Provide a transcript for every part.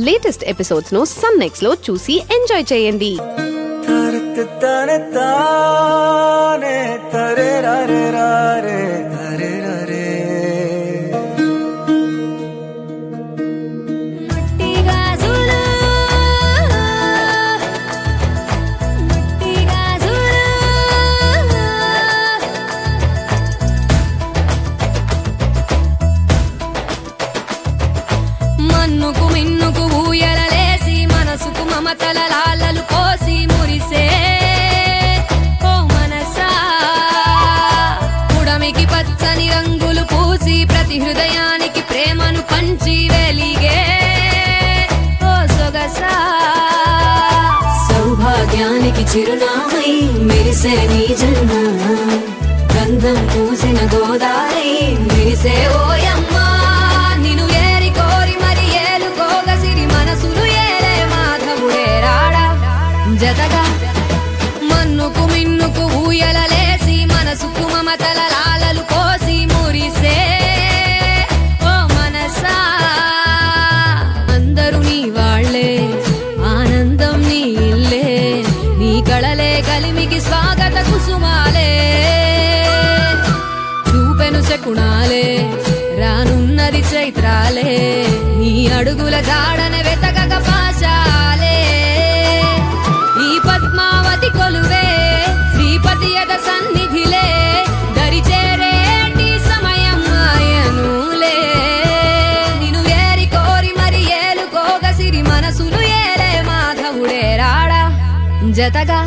Latest episodes ను Sun NXT లో చూసి ఎంజాయ్ చేయండి తనే తానే తరే రారే రారే తరే రారే గాజులు మట్టి గాజులు మన్నుకు మిన్నుకు ఊయలలేసి మనసుకు మమతల లాలలు పోసి మురిసే ఓ మనసా పుడమికి పచ్చని రంగులు పూసి ప్రతి హృదయానికి ప్రేమను పంచి వెలిగే ఓ సొగసా సౌభాగ్యానికి చిరునామై మెరిసే నీ జన్మ గంధం పూసిన గోదావరి మెరిసే ఓయమ్మా నిన్ను ఏరి కోరి మరి ఏలుకోగ సిరి మనసులు ఏలే మాధవుడే రాడా జతగా మన్నుకు మిన్నుకు ఊయలలేసి మనసుకు మమతల లాలలు పోసి మురిసే ఓ మనసా అందరూ నీ వాళ్ళే ఆనందం నీ ఇల్లే నీ కళలే కలిమికి స్వాగత కుసుమాలే చూపెను శకుణాలే రానున్నది చైత్రాలే నీ అడుగుల జాడన వెతకక పాశాలే ఈ పద్మావతి కొలువే శ్రీపతి యద సన్నిధిలే దరిచేరేటి సమయం ఆయనులే నిన్ను ఏరి కోరి మరి ఏలుకోగ సిరి మనసులు ఏలే మాధవుడే రాడా జతగా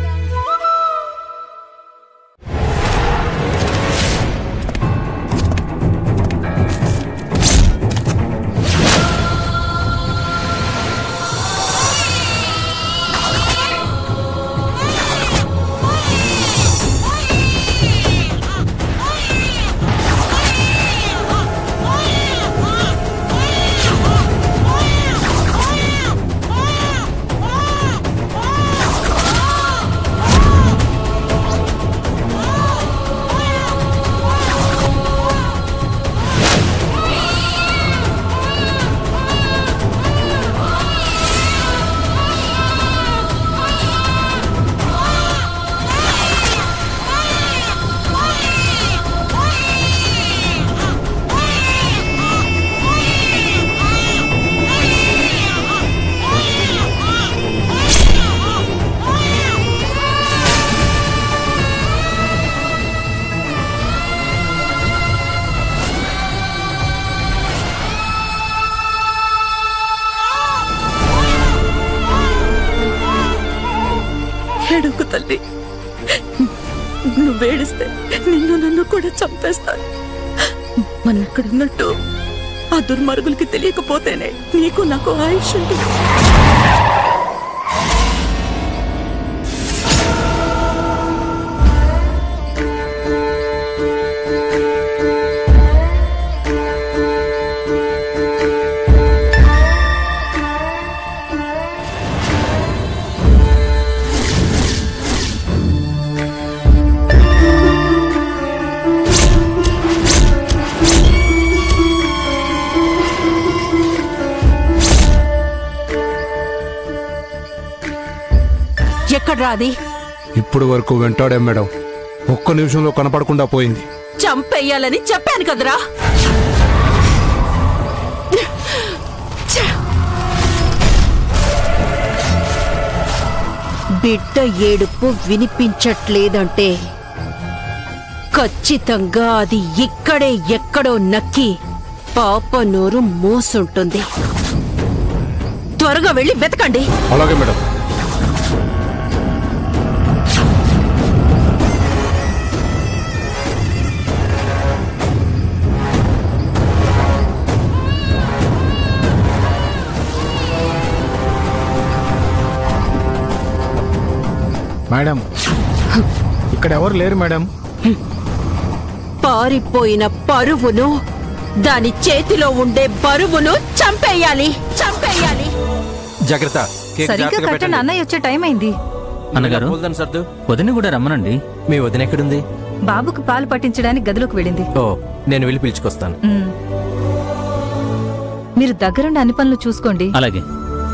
ఏడుకు తల్లి నువ్వేడిస్తే నిన్ను నన్ను కూడా చంపేస్తాను మనం ఎక్కడున్నట్టు ఆ దుర్మార్గులకి తెలియకపోతేనే నీకు నాకు ఆయుష్ ఉంటుంది ఎక్కడ్రా అది ఇప్పుడు వరకు వెంటాడే మేడం ఒక్క నిమిషంలో కనపడకుండా పోయింది చంపేయాలని చెప్పాను కదరా బిడ్డ ఏడుపు వినిపించట్లేదంటే ఖచ్చితంగా అది ఇక్కడే ఎక్కడో నక్కి పాప నోరు మోసుంటుంది త్వరగా వెళ్ళి వెతకండి అలాగే మేడం మేడం ఇక్కడ ఎవరు లేరు మేడం పారిపోయిన పరువును దాని చేతిలో ఉండే బరువును చంపేయాలి చంపేయాలి జాగ్రత్త కేక్ సరిగ్గా జాగ్రత్తగా కట్టండి పెట్టండి. అన్నయ్య వచ్చే టైం అయింది అన్నగారు పూలదండ సర్దు వదిన కూడా రమ్మనండి మీ వదిన ఎక్కడుంది బాబుకు పాలు పట్టించడానికి గదిలోకి వెళ్ళింది ఓ నేను వెళ్ళి పిలుచుకొస్తాను ఉమ్. మీరు దగ్గరుండి అన్ని పనులు చూసుకోండి అలాగే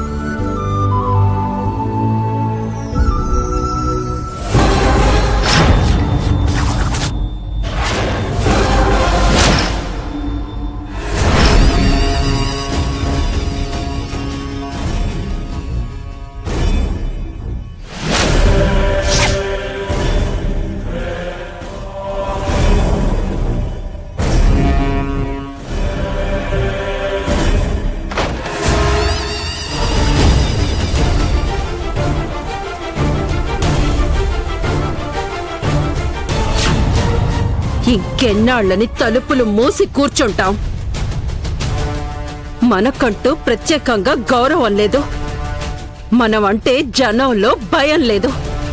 ఇంకెన్నాళ్ళని తలుపులు మూసి కూర్చుంటాం మనకంటూ ప్రత్యేకంగా గౌరవం లేదు మనమంటే జనంలో భయం లేదు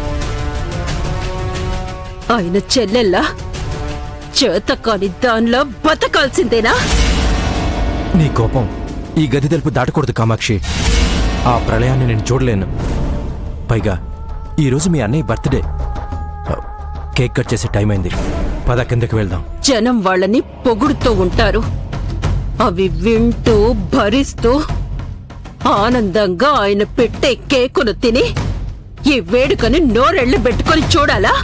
ఆయన చెల్లెల్లా చేతకాని దానిలో బతకాల్సిందేనా నీ కోపం ఈ గది తలుపు దాటకూడదు కామాక్షి ఆ ప్రళయాన్ని నేను చూడలేను పైగా ఈరోజు మీ అన్నయ్య బర్త్డే కేక్ కట్ చేసే టైం అయింది పద కిందకి వెళ్దాం జనం వాళ్ళని పొగుడుతూ ఉంటారు అవి వింటూ భరిస్తూ ఆనందంగా ఆయన పెట్టే కేకును తిని ఈ వేడుకని నోరెళ్లి పెట్టుకొని చూడాలా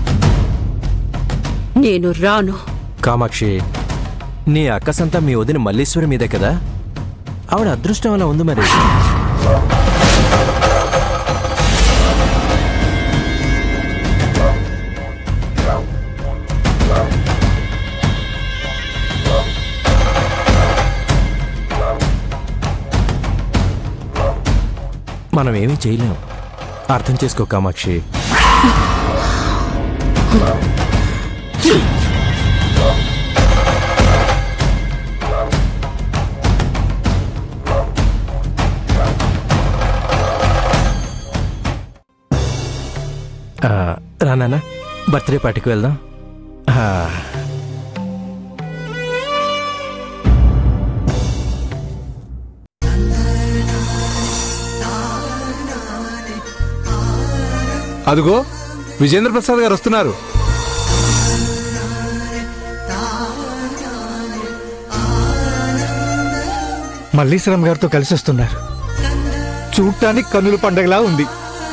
నేను రాను కామాక్షి నీ అక్కసంతా మీ వదిన మల్లీశ్వరి మీదే కదా ఆవిడ అదృష్టం అలా ఉంది మరి మనం ఏమీ చేయలేం అర్థం చేసుకో కామాక్షి ఆ, రా నాన్న బర్త్డే పార్టీకి వెళ్దాం ఆ, అదిగో విజేంద్ర ప్రసాద్ గారు వస్తున్నారు మల్లీశ్వరం గారితో కలిసి వస్తున్నారు చూడటానికి కన్నుల పండగలా ఉంది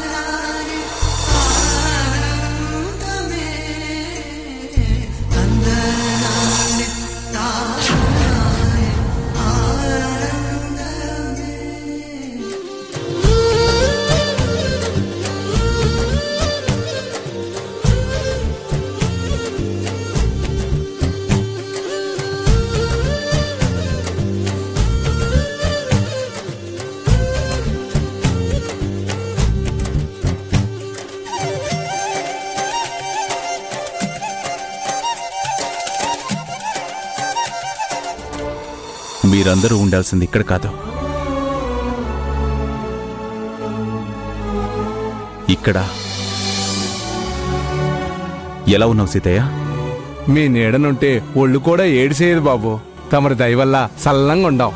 మీరందరూ ఉండాల్సింది ఇక్కడ కాదు ఇక్కడ ఎలా ఉన్నావు సీతయ్య మీ నీడనుంటే ఒళ్ళు కూడా ఏడిసేయదు బాబు తమరి దయ వల్ల సల్లంగా ఉండాం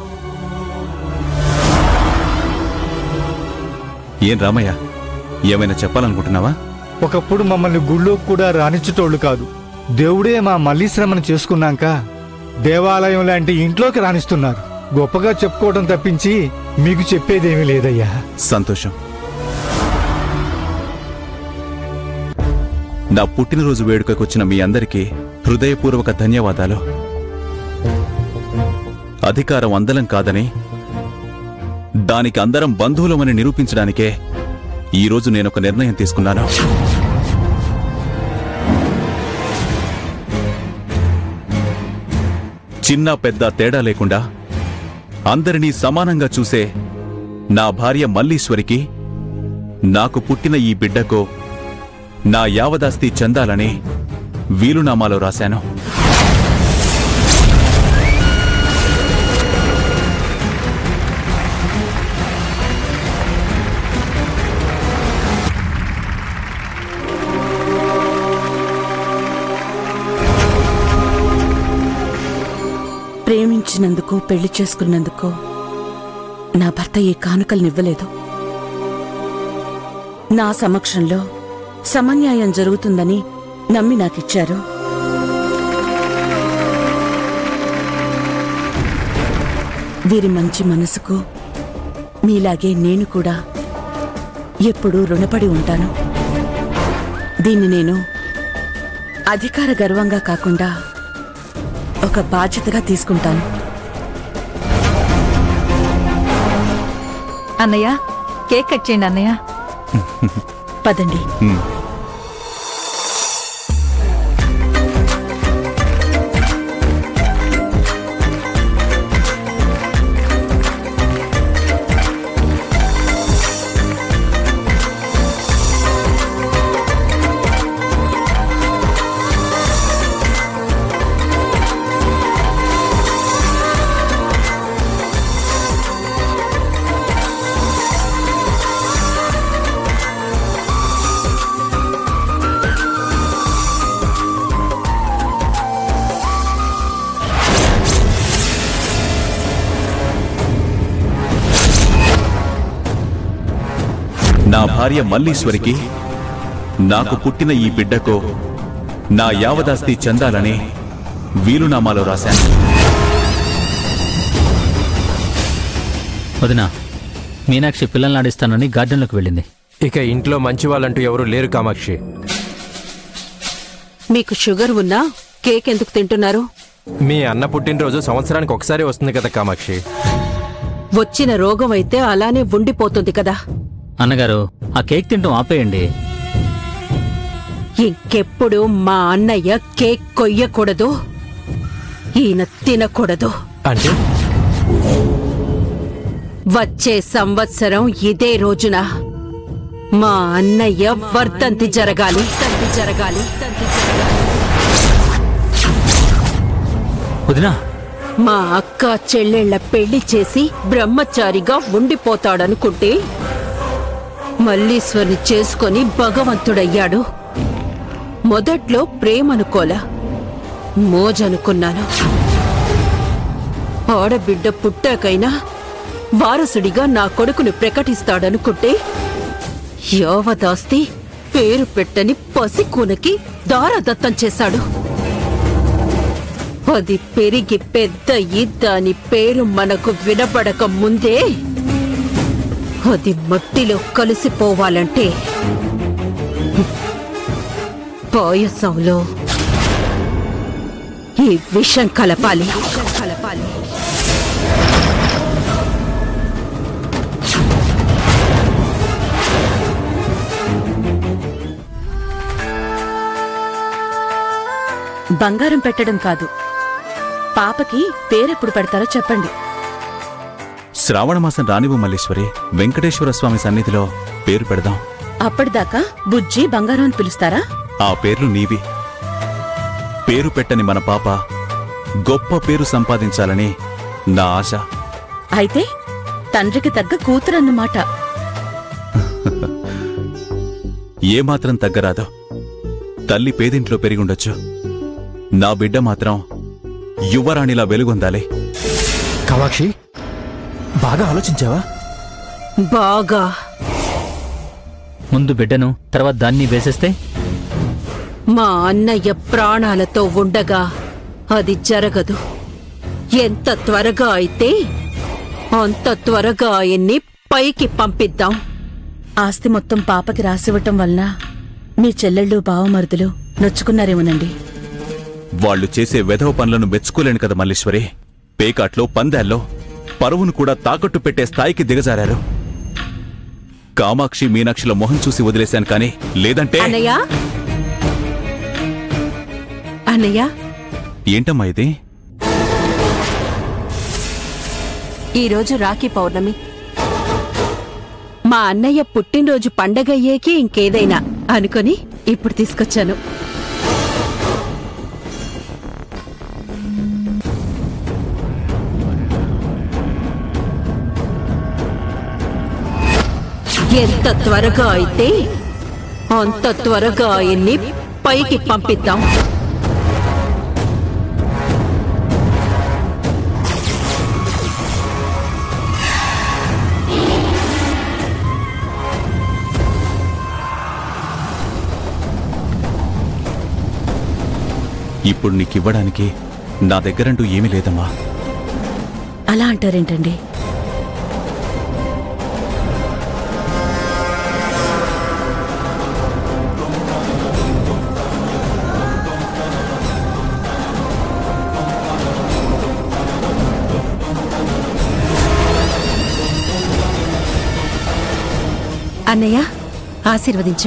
ఏం రామయ్య ఏమైనా చెప్పాలనుకుంటున్నావా ఒకప్పుడు మమ్మల్ని గుళ్ళో కూడా రానిచ్చేటోళ్ళు కాదు దేవుడే మా మల్లీశ్రమను చేసుకున్నాక దేవాలయం లాంటి ఇంట్లోకి రాణిస్తున్నారు గొప్పగా చెప్పుకోవడం తప్పించి మీకు చెప్పేదేమీ లేదయ్యా సంతోషం నా పుట్టినరోజు వేడుకకొచ్చిన మీ అందరికీ హృదయపూర్వక ధన్యవాదాలు అధికారం అందలం కాదని దానికి అందరం బంధువులమని నిరూపించడానికే ఈరోజు నేనొక నిర్ణయం తీసుకున్నాను చిన్న పెద్ద తేడా లేకుండా అందరినీ సమానంగా చూసే నా భార్య మల్లీశ్వరికి నాకు పుట్టిన ఈ బిడ్డకు నా యావదాస్తి చెందాలని వీలునామాలో రాశాను ప్రేమించినందుకు పెళ్లి చేసుకున్నందుకు నా భర్త ఈ కానుకలనివ్వలేదు నా సమక్షంలో సమన్యాయం జరుగుతుందని నమ్మి నాకిచ్చారు వీరి మంచి మనసుకు మీలాగే నేను కూడా ఎప్పుడూ రుణపడి ఉంటాను దీన్ని నేను అధికార గర్వంగా కాకుండా ఒక బాధ్యతగా తీసుకుంటాను అన్నయ్య కేక్ కట్ చేయండి అన్నయ్య పదండి ఉమ్. నా భార్య మల్లీశ్వరికి నాకు పుట్టిన ఈ బిడ్డకు నా యావదాస్తి చెందాలని వీలునామాలో రాశాను వదినా మీనాక్షి పిల్లల్ని ఆడిస్తానని గార్డెన్లోకి వెళ్ళింది ఇక ఇంట్లో మంచి వాళ్ళంటూ ఎవరు లేరు కామాక్షి మీకు షుగర్ ఉన్నా కేక్ ఎందుకు తింటున్నారు మీ అన్న పుట్టినరోజు సంవత్సరానికి ఒకసారి వస్తుంది కదా కామాక్షి వచ్చిన రోగం అయితే అలానే ఉండిపోతుంది కదా అన్నగారు ఆ కేక్ తింటాం ఆపేయండి ఇంకెప్పుడు మా అన్నయ్య కేక్ కొయ్యకూడదు ఈయన తినకూడదు అంటే వచ్చే సంవత్సరం ఇదే రోజున మా అన్నయ్య వర్ధంతి జరగాలి తంతి జరగాలి తంతి జరగాలి వదినా మా అక్క చెల్లెళ్ల పెళ్లి చేసి బ్రహ్మచారిగా ఉండిపోతాడనుకుంటే మల్లీశ్వరిని చేసుకొని భగవంతుడయ్యాడు మొదట్లో ప్రేమనుకోలా మోజనుకున్నాను ఆడబిడ్డ పుట్టాకైనా వారసుడిగా నా కొడుకును ప్రకటిస్తాడనుకుంటే యావదాస్తి పేరు పెట్టని పసికూనకి దారదత్తం చేశాడు అది పెరిగి పెద్దయి దాని పేరు మనకు వినపడక ముందే అది మట్టిలో కలిసిపోవాలంటే పాయసంలో ఈ విషం కలపాలి విషం కలపాలి బంగారం పెట్టడం కాదు పాపకి పేరెప్పుడు పెడతారో చెప్పండి శ్రావణ మాసం రానివ్వు మల్లీశ్వరి వెంకటేశ్వర స్వామి సన్నిధిలో పేరు పెడదాం అప్పటిదాకా బుజ్జి బంగారం అని పిలుస్తారా ఆ పేర్లు నీవి పేరు పెట్టని మన పాప గొప్ప పేరు సంపాదించాలని నా ఆశ అయితే తండ్రికి తగ్గ కూతురన్నమాట ఏమాత్రం తగ్గరాదు తల్లి పేదింట్లో పెరిగుండొచ్చు నా బిడ్డ మాత్రం యువరాణిలా వెలుగొందాలి కామాక్షి బాగా ఆలోచించావా బాగా ముందు బిడ్డను తర్వాత దాన్ని వేసేస్తే మా అన్నయ్య ప్రాణాలతో ఉండగా అది జరగదు ఎంత త్వరగా అయితే అంత త్వరగా ఆయన్ని పైకి పంపిద్దాం ఆస్తి మొత్తం పాపకి రాసివ్వటం వలన మీ చెల్లెళ్ళు బావమరుదులు నొచ్చుకున్నారేమోనండి వాళ్ళు చేసే వెధవ పనులను మెచ్చుకోలేను కదా మల్లీశ్వరి పేకాట్లో పందాల్లో పరువును కూడా తాకట్టు పెట్టే స్థాయికి దిగజారారు కామాక్షి మీనాక్షిల మొహం చూసి వదిలేశాను కానీ లేదంటే అన్నయ్య అన్నయ్య ఏంటమ్మా ఇది ఈరోజు రాఖీ పౌర్ణమి మా అన్నయ్య పుట్టినరోజు పండగయ్యేకి ఇంకేదైనా అనుకొని ఇప్పుడు తీసుకొచ్చాను ఎంత త్వరగా అయితే అంత త్వరగా ఆయన్ని పైకి పంపిద్దాం ఇప్పుడు నీకివ్వడానికి నా దగ్గరంటూ ఏమీ లేదమ్మా అలా అంటారేంటండి అన్నయ్య ఆశీర్వదించు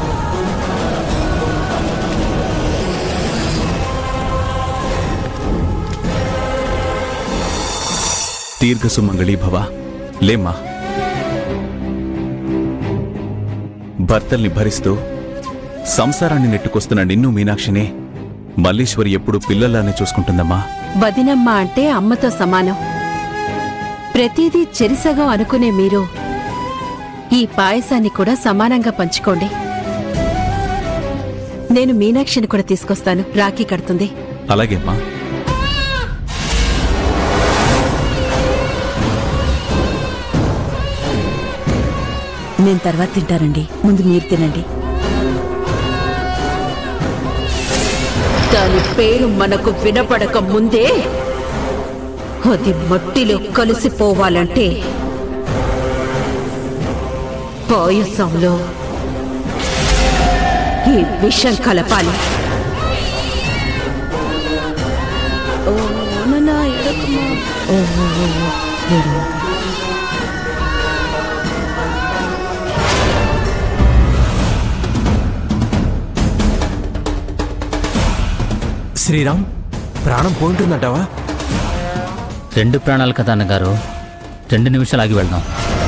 దీర్ఘసుమంగళీ భవ లేమ్మా భర్తల్ని భరిస్తూ సంసారాన్ని నెట్టుకొస్తున్న నిన్ను మీనాక్షిని మల్లీశ్వరి ఎప్పుడు పిల్లల్లానే చూసుకుంటుందమ్మా వదినమ్మ అంటే అమ్మతో సమానం ప్రతిదీ చెరిసగం అనుకునే మీరు ఈ పాయసాన్ని కూడా సమానంగా పంచుకోండి నేను మీనాక్షిని కూడా తీసుకొస్తాను రాఖీ కడుతుంది అలాగేమ్మా నేను తర్వాత తింటానండి ముందు మీరు తినండి దాని పేరు మనకు వినపడక ముందే అది మట్టిలో కలిసిపోవాలంటే పాయసంలో ఈ విషం కలపాలి శ్రీరామ్ ప్రాణం పోయింటుందంటావా రెండు ప్రాణాలు కదా అన్నగారు రెండు నిమిషాలు ఆగి వెళ్దాం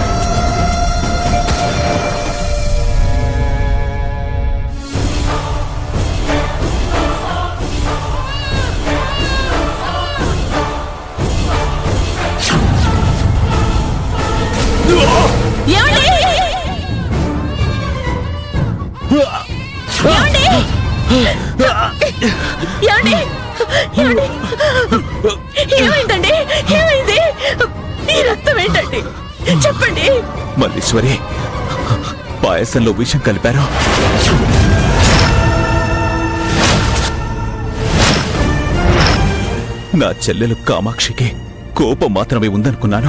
ఏమండి? ఏమండి? ఏమైందండి ఏమైంది ఈ రక్తం ఏంటండి చెప్పండి మల్లీశ్వరి పాయసంలో విషం కలిపారు నా చెల్లెలు కామాక్షికి కోపం మాత్రమే ఉందనుకున్నాను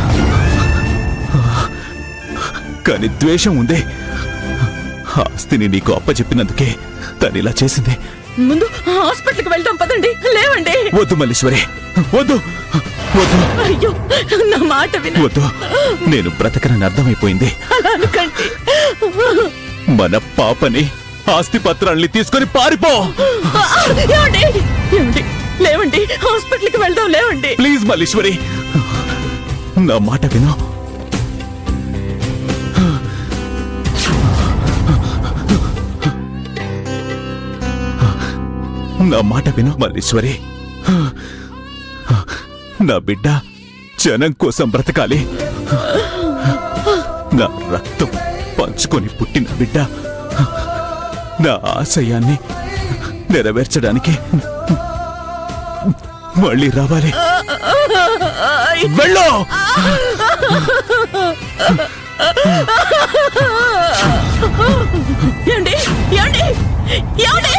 కానీ ద్వేషం ఉంది ఆస్తిని నీకు అప్పచెప్పినందుకే తను ఇలా చేసింది ముందు హాస్పిటల్కి వెళ్దాం పదండి లేవండి వద్దు మల్లీశ్వరి వద్దు వద్దు అయ్యో నా మాట విన వద్దు నేను బ్రతకనని అర్థమైపోయింది అలా అనకండి మన పాపని ఆస్తి పత్రాల్ని తీసుకొని పారిపో ఏమండి ఏమండి లేవండి హాస్పిటల్కి వెళ్దాం లేవండి ప్లీజ్ మల్లీశ్వరి నా మాట విను నా మాట విను మల్లీశ్వరి నా బిడ్డ జనం కోసం బ్రతకాలి నా రక్తం పంచుకొని పుట్టిన బిడ్డ నా ఆశయాన్ని నెరవేర్చడానికి మళ్ళీ రావాలి వెళ్ళు ఏమండి ఏమండి ఏమండి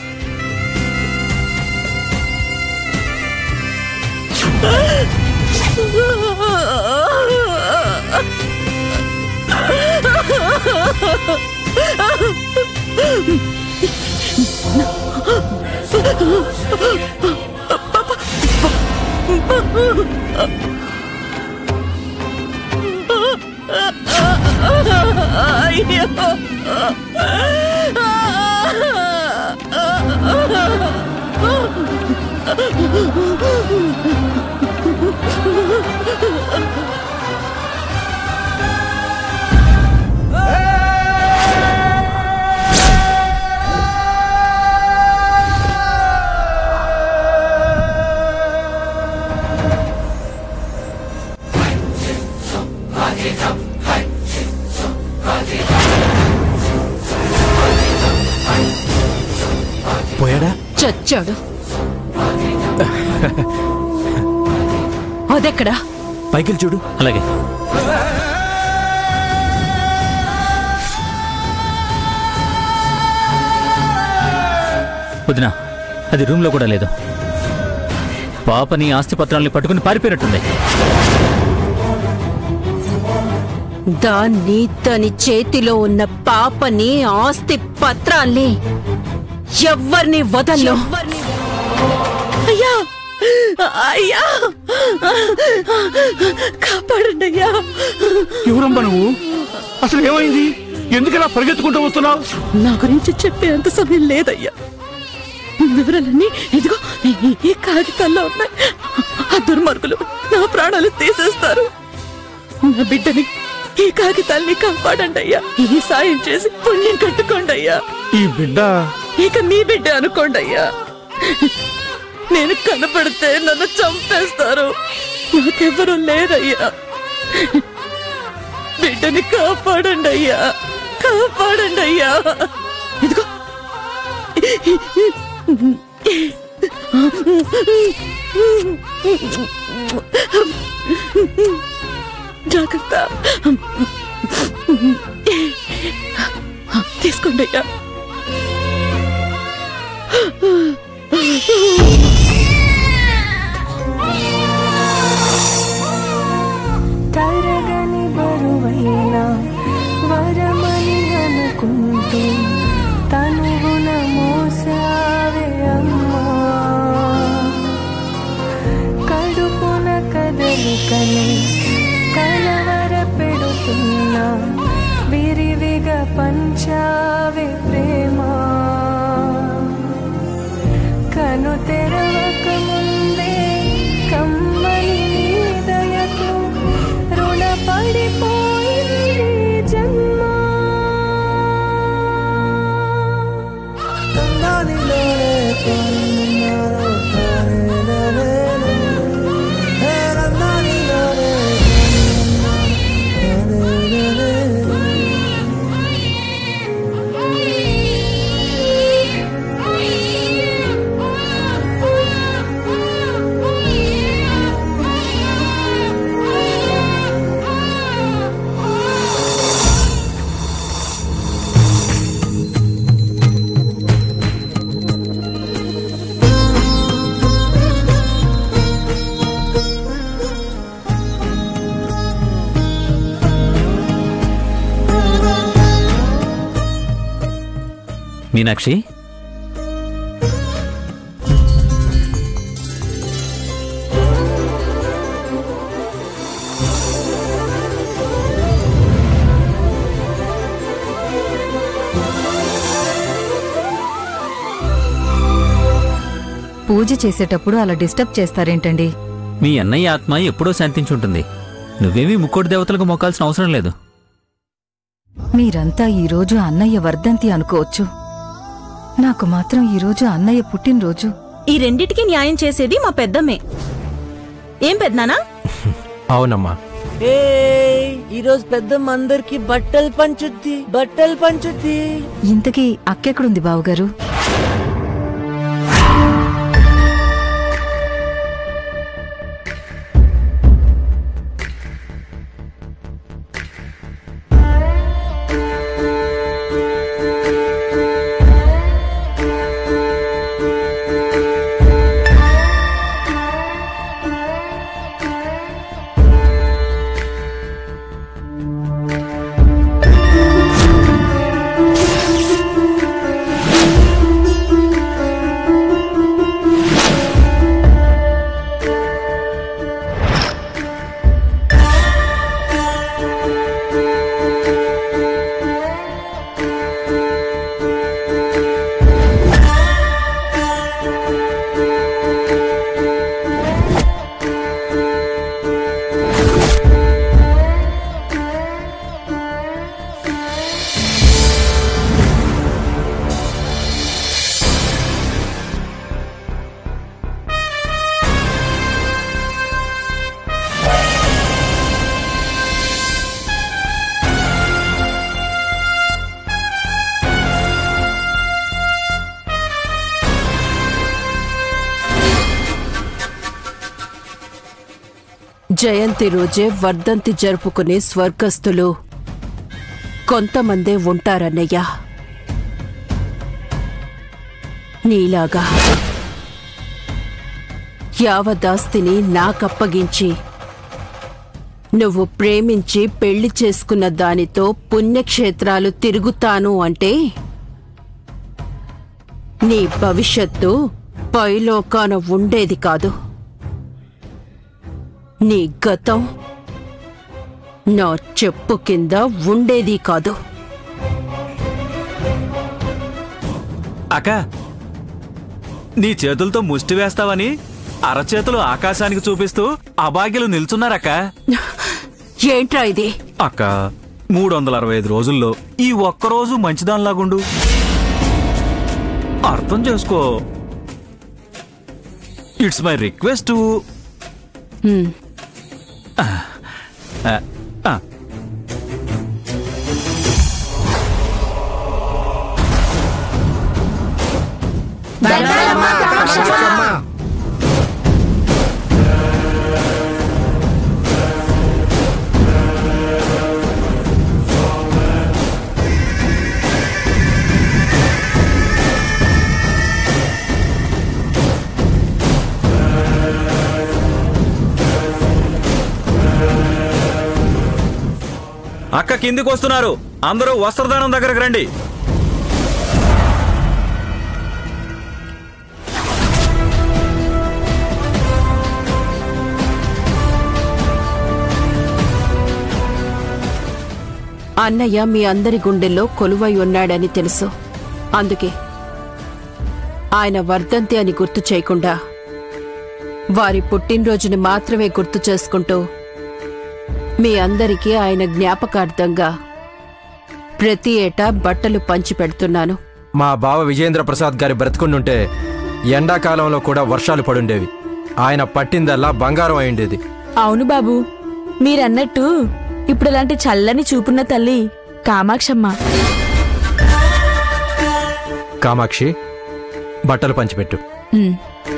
అయ్యో పోయాడా చచ్చాడు అదెక్కడా పైకి చూడు అలాగే వదినా అది రూమ్లో కూడా లేదు పాపని ఆస్తిపత్రాల్ని పట్టుకుని పారిపోయినట్టుంది దాన్ని దాని చేతిలో ఉన్న పాపని ఆస్తి పత్రాల్ని ఎవ్వరిని వదల్లో అయ్యా అయ్యా కాపాడండి అయ్యా ఎవరమ్మా నువ్వు అసలు ఏమైంది ఎందుకలా పరిగెత్తుకుంటూ వస్తున్నావు నా గురించి చెప్పే అంత సమయం లేదయ్యా వివరాలన్నీ ఇదిగో ఈ- ఈ కాగితాల్లో ఉన్నాయి ఆ దుర్మార్గులు నా ప్రాణాలు తీసేస్తారు నా బిడ్డని ఈ కాగితాల్ని కాపాడండి అయ్యా ఈ సాయం చేసి పుణ్యం కట్టుకోండి అయ్యా ఈ బిడ్డ ఇక మీ బిడ్డ అనుకోండి అయ్యా నేను కనపడితే నన్ను చంపేస్తారు నాకెవరూ లేరయ్యా బిడ్డని కాపాడండి అయ్యా కాపాడండి అయ్యా ఇదిగో జాగ్రత్త తీసుకోండి అయ్యా తరగని బరువైన వరమని అనుకుంటూ తనువున మోసావే అమ్మా కడుపున కదలికని కలవర పెడుతున్నా విరివిగా పంచావే ప్రేమ కను తెరవక ముందే కమ్మని నీ దయకు రుణపడిపోయింది జన్మ మీనాక్షి పూజ చేసేటప్పుడు అలా డిస్టర్బ్ చేస్తారేంటండి మీ అన్నయ్య ఆత్మ ఎప్పుడో శాంతించుంటుంది నువ్వేమీ ముక్కోటి దేవతలకు మొక్కాల్సిన అవసరం లేదు మీరంతా ఈరోజు అన్నయ్య వర్ధంతి అనుకోవచ్చు నాకు మాత్రం ఈరోజు అన్నయ్య పుట్టినరోజు ఈ రెండిటికి న్యాయం చేసేది మా పెద్దమ్మే ఏం పెద్దనానా అవునమ్మా ఏ ఈరోజు పెద్దమ్మ అందరికి బట్టలు పంచుద్ది బట్టలు పంచుద్ది ఇంతకీ అక్కెక్కడుంది బావగారు జయంతి రోజే వర్ధంతి జరుపుకునే స్వర్గస్థులు కొంతమందే ఉంటారన్నయ్యా నీలాగా యావదాస్తిని నాకప్పగించి నువ్వు ప్రేమించి పెళ్లి చేసుకున్న దానితో పుణ్యక్షేత్రాలు తిరుగుతాను అంటే నీ భవిష్యత్తు పైలోకాన ఉండేది కాదు నీ గతం నా చెప్పు కింద ఉండేది కాదు అక్క నీ చేతులతో ముష్టి వేస్తావని అరచేతులు ఆకాశానికి చూపిస్తూ అభాగ్యులు నిల్చున్నారక్క ఏంట్రా ఇది అక్క మూడు వందల అరవై ఐదు రోజుల్లో ఈ ఒక్కరోజు మంచిదానిలాగుండు అర్థం చేసుకో ఇట్స్ మై రిక్వెస్ట్ హ్మ్. అక్క కిందికి వస్తున్నారు అందరూ వస్త్రదానం దగ్గరకు రండి అన్నయ్య మీ అందరి గుండెల్లో కొలువై ఉన్నాడని తెలుసు అందుకే ఆయన వర్ధంతి అని గుర్తు చేయకుండా వారి పుట్టినరోజుని మాత్రమే గుర్తు చేసుకుంటూ మీ అందరికీ ఆయన జ్ఞాపకార్థంగా ప్రతి ఏటా బట్టలు పంచి పెడుతున్నాను మా బావ విజేంద్ర ప్రసాద్ గారి బ్రతుకుండుంటే ఎండాకాలంలో కూడా వర్షాలు పడుండేవి ఆయన పట్టిందల్లా బంగారం అయిండేది అవును బాబు మీరన్నట్టు ఇప్పుడు ఇలాంటి చల్లని చూపున్న తల్లి కామాక్షమ్మ కామాక్షి బట్టలు పంచిపెట్టు ఉమ్.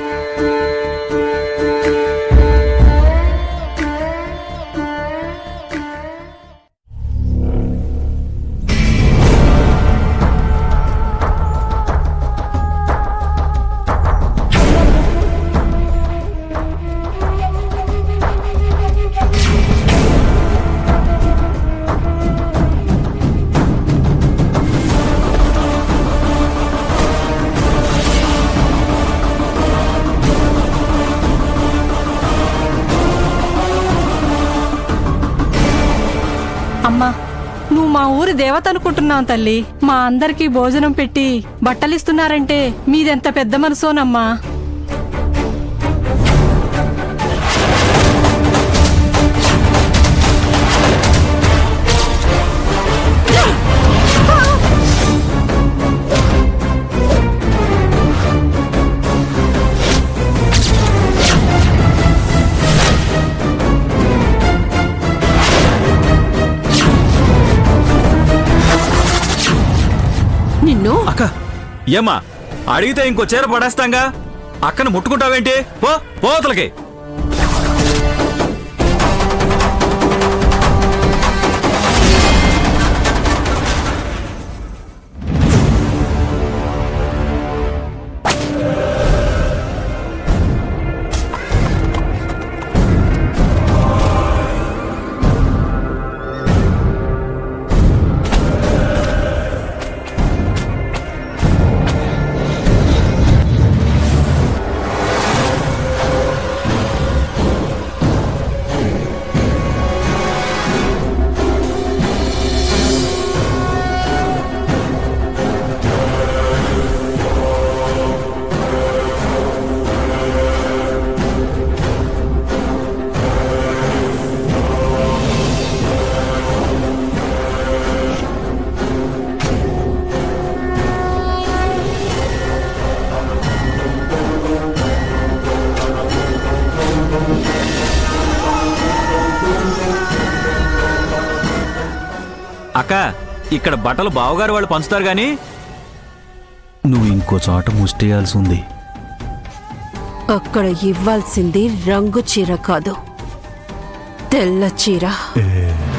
అమ్మా నువ్వు మా ఊరి దేవత అనుకుంటున్నావు తల్లి మా అందరికీ భోజనం పెట్టి బట్టలిస్తున్నారంటే మీదెంత పెద్ద మనసోనమ్మా నిన్ను అక్క ఏమ్మా అడిగితే ఇంకో చీర పడేస్తాంగా అక్కను ముట్టుకుంటావేంటి పో పోతలకి అక్క ఇక్కడ బట్టలు బావగారు వాళ్ళు పంచుతారు గాని నువ్వు ఇంకో చోట ముష్టేయాల్సి ఉంది అక్కడ ఇవ్వాల్సింది రంగు చీర కాదు తెల్ల చీర ఏ